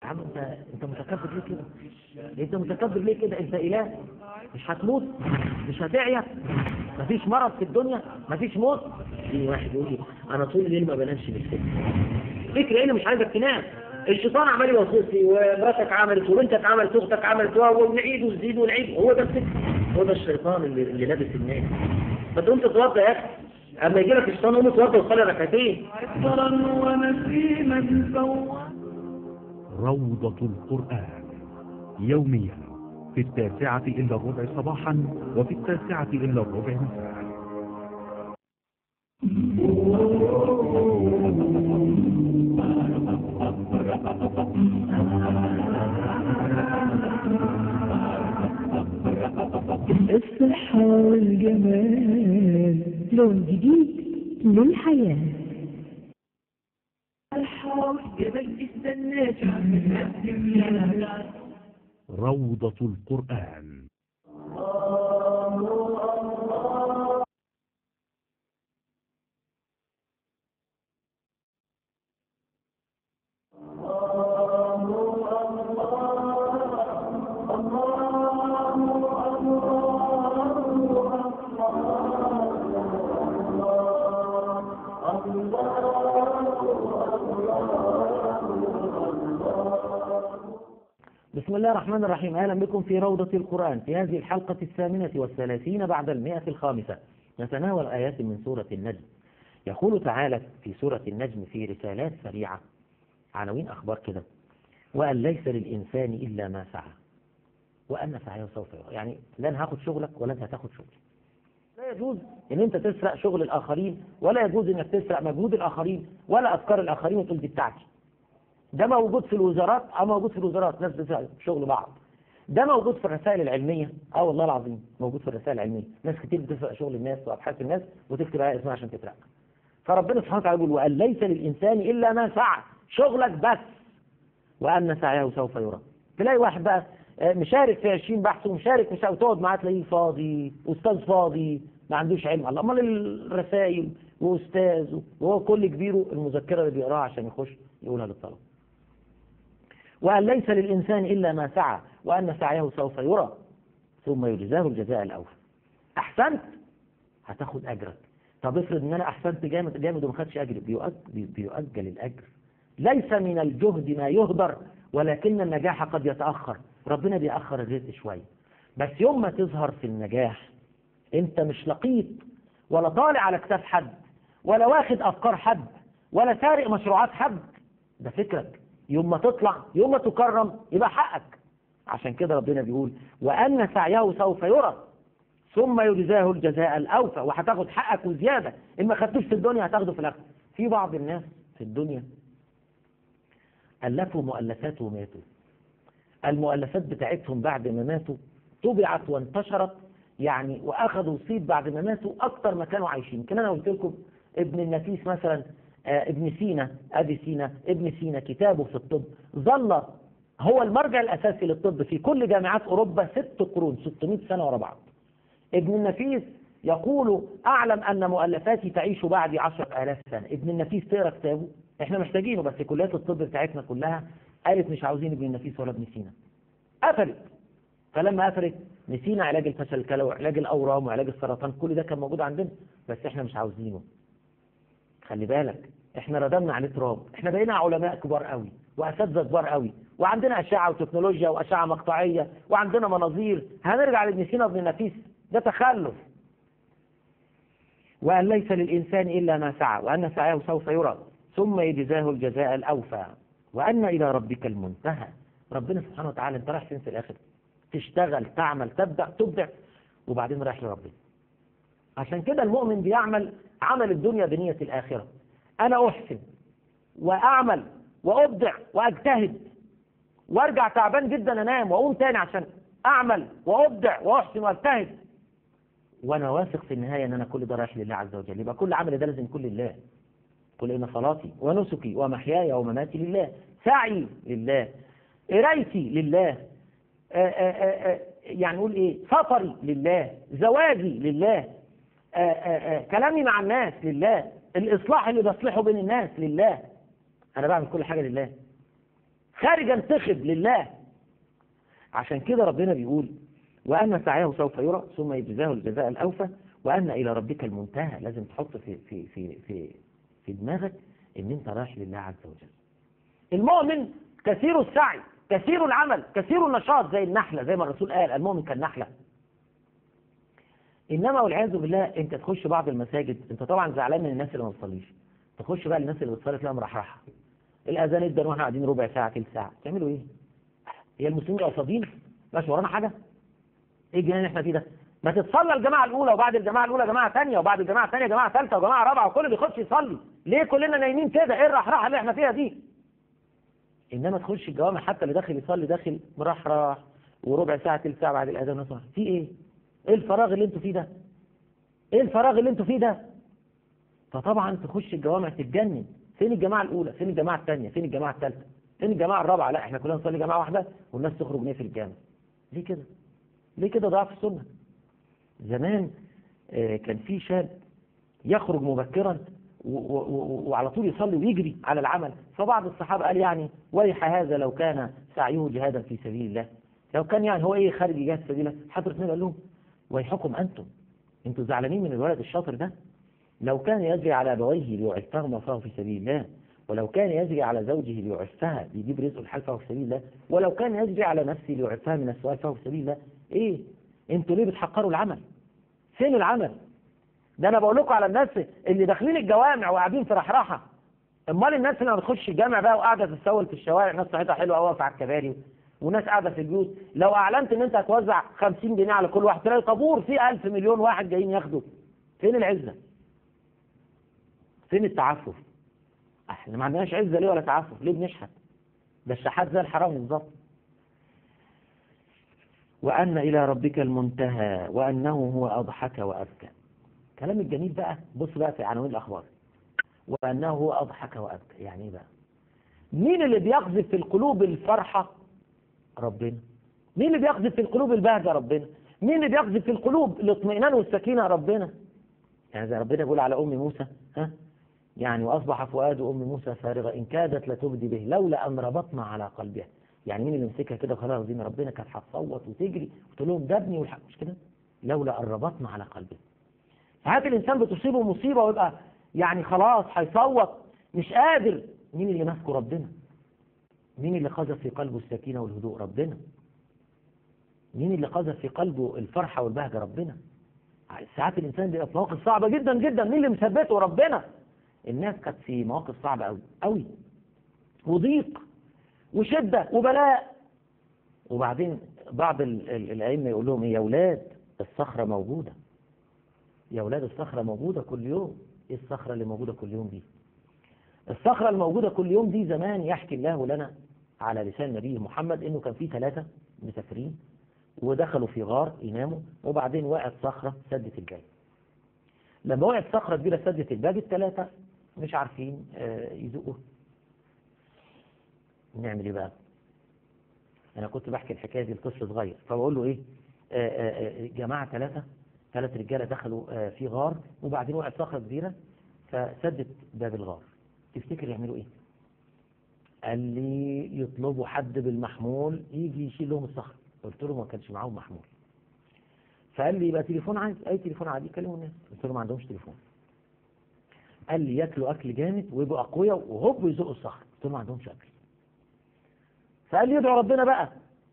يا عم انت انت متكبر ليه كده انت متكبر ليه كده انت اله مش هتموت مش هتعيا مفيش مرض في الدنيا مفيش موت في واحد يقول لي انا طول الليل ما بنامش بالفكر فكر ايه اللي مش عايزك تنام الشيطان عمال يوصف لي ومراتك عملت وبنتك عملت واختك عملت ونعيد ونزيد ونعيد هو ده الفكر هو ده الشيطان اللي, اللي لابس الناس ما تقوم تتوضى يا اخي اما يجي لك الشيطان قوم اتوضى وصلي ركعتين عطرا ونسيما فوق روضة القرآن يوميا في التاسعة إلا الربع صباحا وفي التاسعة إلا الربع مساء الصحة والجمال لون جديد للحياة الصحة والجمال استناك نقدم يا روضة القرآن بسم الله الرحمن الرحيم أهلا بكم في روضة القرآن في هذه الحلقة الثامنة والثلاثين بعد المئة الخامسة نتناول آيات من سورة النجم يقول تعالى في سورة النجم في رسالات سريعة عناوين أخبار كده وأن ليس للإنسان إلا ما سعى وأن سعيه سوف يرى يعني لن هاخد شغلك ولا أنت هتاخد شغلي لا يجوز ان انت تسرق شغل الاخرين ولا يجوز انك تسرق مجهود الاخرين ولا افكار الاخرين وتقول دي بتاعتي ده موجود في الوزارات اه موجود في الوزارات ناس بتسرق شغل بعض ده موجود في الرسائل العلمية اه والله العظيم موجود في الرسائل العلمية ناس كتير بتسرق شغل الناس وابحاث الناس وتكتب عليها اسمها عشان تسرق فربنا سبحانه وتعالى يقول وأن ليس للإنسان إلا ما سعى شغلك بس وأن سعيه سوف يرى تلاقي واحد بقى آه، مشارك في 20 بحث ومشارك مش وتقعد معاه تلاقيه فاضي أستاذ فاضي ما عندوش علم الله أمال الرسائل وأستاذ وهو كل كبيره المذكرة اللي بيقراها عشان يخش يقولها للطلبة وأن ليس للإنسان إلا ما سعى وأن سعيه سوف يرى ثم يجزاه الجزاء الأوفى أحسنت هتاخد أجرك طب افرض ان انا احسنت جامد جامد وما خدش اجر بيؤج- بي- بيؤجل الاجر ليس من الجهد ما يهدر ولكن النجاح قد يتاخر ربنا بيأخر الرزق شويه بس يوم ما تظهر في النجاح انت مش لقيط ولا طالع على كتاب حد ولا واخد افكار حد ولا سارق مشروعات حد ده فكرك يوم ما تطلع يوم ما تكرم يبقى حقك عشان كده ربنا بيقول وان سعيه سوف يرى ثم يجزاه الجزاء الأوفى وهتاخد حقك وزيادة إن ما خدتوش في الدنيا هتاخده في الآخرة في بعض الناس في الدنيا ألفوا مؤلفات وماتوا المؤلفات بتاعتهم بعد ما ماتوا طبعت وانتشرت يعني وأخذوا صيت بعد ما ماتوا أكتر ما كانوا عايشين يمكن أنا قلت لكم ابن النفيس مثلا آه، ابن سينا أبي سينا ابن سينا كتابه في الطب ظل هو المرجع الأساسي للطب في كل جامعات أوروبا ست قرون 600 سنة ورا بعض ابن النفيس يقول أعلم أن مؤلفاتي تعيش بعدي عشر آلاف سنة ابن النفيس تقرأ كتابه احنا محتاجينه بس كليات الطب بتاعتنا كلها قالت مش عاوزين ابن النفيس ولا ابن سينا قفلت فلما قفلت نسينا علاج الفشل الكلوي وعلاج الأورام وعلاج السرطان كل ده كان موجود عندنا بس احنا مش عاوزينه خلي بالك احنا ردمنا عليه تراب احنا بقينا علماء كبار قوي واساتذه كبار قوي وعندنا اشعه وتكنولوجيا واشعه مقطعيه وعندنا مناظير هنرجع لابن سينا وابن النفيس ده تخلف وأن ليس للإنسان إلا ما سعى وأن سعيه سوف يرى ثم يجزاه الجزاء الأوفى وأن إلى ربك المنتهى ربنا سبحانه وتعالى أنت رايح فين في الآخر تشتغل تعمل تبدع تبدع وبعدين رايح لربنا عشان كده المؤمن بيعمل عمل الدنيا بنية الآخرة أنا أحسن وأعمل وأبدع وأجتهد وارجع تعبان جدا انام واقوم تاني عشان اعمل وابدع واحسن واجتهد وانا واثق في النهايه ان انا كل ده رايح لله عز وجل يبقى كل عمل ده لازم يكون لله قل ان صلاتي ونسكي ومحياي ومماتي لله سعي لله قرايتي لله آآ آآ آآ يعني نقول ايه سفري لله زواجي لله آآ آآ كلامي مع الناس لله الاصلاح اللي بصلحه بين الناس لله انا بعمل كل حاجه لله خارج انتخب لله عشان كده ربنا بيقول وأن سعيه سوف يرى ثم يجزاه الجزاء الأوفى وأن إلى ربك المنتهى لازم تحط في في في في في دماغك إن أنت رايح لله عز وجل المؤمن كثير السعي كثير العمل كثير النشاط زي النحلة زي ما الرسول قال المؤمن كالنحلة إنما والعياذ بالله أنت تخش بعض المساجد أنت طبعا زعلان من الناس اللي ما بتصليش تخش بقى للناس اللي بتصلي تلاقيها مرحرحة الأذان ادن واحنا قاعدين ربع ساعة تلت ساعة تعملوا إيه؟ هي المسلمين قاصدين مش ورانا حاجة؟ إيه الجنان اللي إحنا فيه ده؟ ما تتصلى الجماعة الأولى وبعد الجماعة الأولى جماعة ثانية وبعد الجماعة الثانية جماعة ثالثة وجماعة رابعة وكل بيخش يصلي ليه كلنا نايمين كده إيه الرحراحة اللي إحنا فيها دي؟ إنما تخش الجوامع حتى اللي داخل يصلي داخل مرحرح وربع ساعة تلت ساعة بعد الأذان مثلا في إيه؟ إيه الفراغ اللي أنتوا فيه ده؟ إيه الفراغ اللي أنتوا فيه ده؟ فطبعا تخش الجوامع تتجنن فين الجماعة الأولى فين الجماعة الثانية فين الجماعة الثالثة فين الجماعة الرابعة لا احنا كلنا نصلي جماعة واحدة والناس تخرج نقفل الجامع ليه كده ليه كده ضعف السنة زمان آه، كان في شاب يخرج مبكرا و- و- و- وعلى طول يصلي ويجري على العمل فبعض الصحابة قال يعني ويح هذا لو كان سعيه جهادا في سبيل الله لو كان يعني هو ايه خارج جهاد في سبيل الله حضرة النبي قال لهم ويحكم انتم انتوا زعلانين من الولد الشاطر ده لو كان يجري على أبويه ليعفهما فهو في سبيل الله ولو كان يجري على زوجه ليعفها بيجيب رزق الحال فهو في سبيل الله ولو كان يجري على نفسه ليعفها من السؤال فهو في سبيل الله ايه انتوا ليه بتحقروا العمل فين العمل ده انا بقول لكم على الناس اللي داخلين الجوامع وقاعدين في رحراحه امال الناس اللي ما بتخش الجامع بقى وقاعده تتسول في الشوارع ناس صحتها حلوه قوي على الكباري وناس قاعده في البيوت لو اعلنت ان انت هتوزع 50 جنيه على كل واحد تلاقي طابور فيه 1000 مليون واحد جايين ياخدوا فين العزه فين التعفف احنا ما عندناش عزة ليه ولا تعفف ليه بنشحت ده الشحات زي الحرام بالظبط وأن إلى ربك المنتهى وأنه هو أضحك وأبكى كلام الجميل بقى بص بقى في عناوين الأخبار وأنه هو أضحك وأبكى يعني إيه بقى مين اللي بيقذف في القلوب الفرحة ربنا مين اللي بيقذف في القلوب البهجة ربنا مين اللي بيقذف في القلوب الاطمئنان والسكينة ربنا يعني زي ربنا يقول على أم موسى ها يعني وأصبح فؤاد أم موسى فارغة إن كادت لتبدي به لولا أن ربطنا على قلبها يعني مين اللي مسكها كده وخلاها دين ربنا كانت هتصوت وتجري وتقول لهم ده ابني والحق مش كده لولا أن ربطنا على قلبه ساعات الإنسان بتصيبه مصيبة ويبقى يعني خلاص هيصوت مش قادر مين اللي ماسكه ربنا مين اللي قذف في قلبه السكينة والهدوء ربنا مين اللي قذف في قلبه الفرحة والبهجة ربنا ساعات الإنسان بيبقى في مواقف صعبة جدا جدا مين اللي مثبته ربنا الناس كانت في مواقف صعبة أوي أوي وضيق وشدة وبلاء وبعدين بعض ال- ال- الأئمة يقول لهم إيه يا أولاد الصخرة موجودة يا أولاد الصخرة موجودة كل يوم إيه الصخرة اللي موجودة كل يوم دي الصخرة الموجودة كل يوم دي زمان يحكي الله لنا على لسان نبيه محمد إنه كان في ثلاثة مسافرين ودخلوا في غار يناموا وبعدين وقعت صخرة سدت الباب لما وقعت صخرة كبيرة سدت الباب الثلاثة مش عارفين آه، يزقوا نعمل ايه بقى انا كنت بحكي الحكايه دي لطفل صغير فبقول له ايه آه، آه، آه، جماعه ثلاثه ثلاث رجاله دخلوا آه، في غار وبعدين وقعت صخره كبيره فسدت باب الغار تفتكر يعملوا ايه قال لي يطلبوا حد بالمحمول يجي يشيل لهم الصخره قلت له ما كانش معاهم محمول فقال لي يبقى تليفون عادي اي تليفون عادي يكلموا الناس قلت له ما عندهمش تليفون قال لي ياكلوا اكل جامد ويبقوا اقوياء وهوب يزقوا الصخر قلت له ما عندهمش اكل فقال لي يدعو ربنا بقى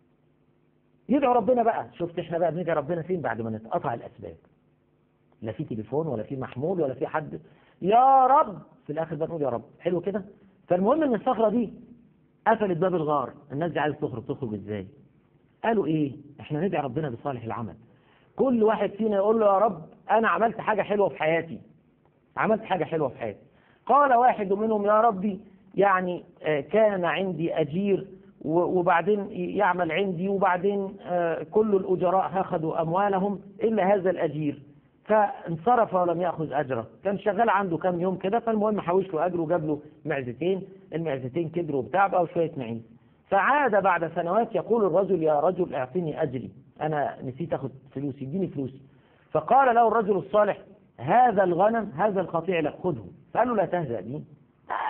يدعو ربنا بقى شفت احنا بقى بندعي ربنا فين بعد ما نتقطع الاسباب لا في تليفون ولا في محمول ولا في حد يا رب في الاخر بقى نقول يا رب حلو كده فالمهم ان الصخره دي قفلت باب الغار الناس دي عايزه تخرج تخرج ازاي قالوا ايه احنا ندعي ربنا بصالح العمل كل واحد فينا يقول له يا رب انا عملت حاجه حلوه في حياتي عملت حاجه حلوه في حياتي قال واحد منهم يا ربي يعني آه، كان عندي اجير و- وبعدين يعمل عندي وبعدين آه، كل الأجراء أخذوا أموالهم إلا هذا الأجير فانصرف ولم يأخذ أجره كان شغال عنده كام يوم كده فالمهم حوش له أجره وجاب له معزتين المعزتين كبروا وبتاع بقى وشوية معيز فعاد بعد سنوات يقول الرجل يا رجل اعطني أجري أنا نسيت أخذ فلوسي اديني فلوسي فقال له الرجل الصالح هذا الغنم هذا القطيع لك خذه فقال له لا تهزأ بي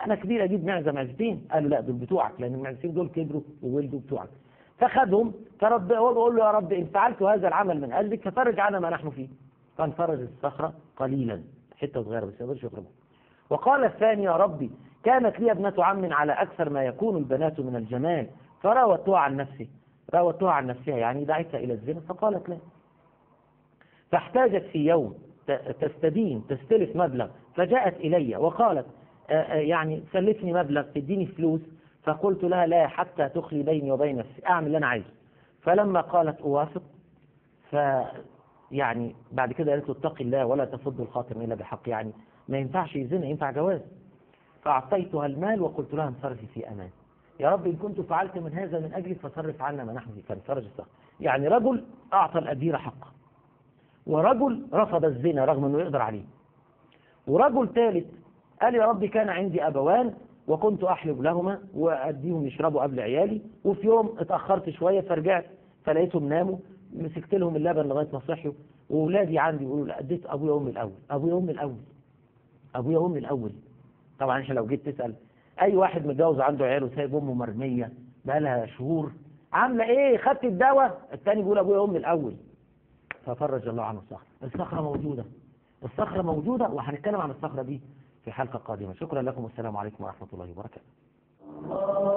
شحنه كبيره اجيب معزه معزتين قالوا لا دول بتوعك لان المعزتين دول كبروا وولدوا بتوعك فخدهم فرب هو بيقول له يا رب ان فعلت هذا العمل من اجلك ففرج عنا ما نحن فيه فانفرج الصخره قليلا حته صغيره بس ما يقدرش يخرجها وقال الثاني يا ربي كانت لي ابنة عم على أكثر ما يكون البنات من الجمال فراودتها عن نفسي راودتها عن نفسها يعني دعتها إلى الزنا فقالت لا فاحتاجت في يوم ت- تستدين تستلف مبلغ فجاءت إلي وقالت آه، آه، يعني سلفني مبلغ تديني فلوس فقلت لها لا حتى تخلي بيني وبين نفسي أعمل اللي أنا عايزه فلما قالت أوافق ف يعني بعد كده قالت له اتقي الله ولا تفض الخاتم إلا بحق يعني ما ينفعش يزنا ينفع جواز فأعطيتها المال وقلت لها انصرفي في أمان يا رب إن كنت فعلت من هذا من أجلك فصرف عنا ما نحن فيه فانفرج الصخر يعني رجل أعطى الأجير حقه ورجل رفض الزنا رغم أنه يقدر عليه ورجل ثالث قال يا رب كان عندي أبوان وكنت أحلب لهما وأديهم يشربوا قبل عيالي وفي يوم اتأخرت شوية فرجعت فلقيتهم ناموا مسكت لهم اللبن لغاية ما صحيوا وأولادي عندي يقولوا لا اديت أبويا وأمي الأول أبويا وأمي الأول أبويا وأمي الأول طبعا انت لو جيت تسأل أي واحد متجوز عنده عيال وسايب أمه مرمية بقالها شهور عاملة إيه خدت الدواء التاني بيقول أبويا وأمي الأول ففرج الله عنه الصخرة الصخرة موجودة الصخرة موجودة وهنتكلم عن الصخرة دي في حلقة قادمة شكرا لكم والسلام عليكم ورحمة الله وبركاته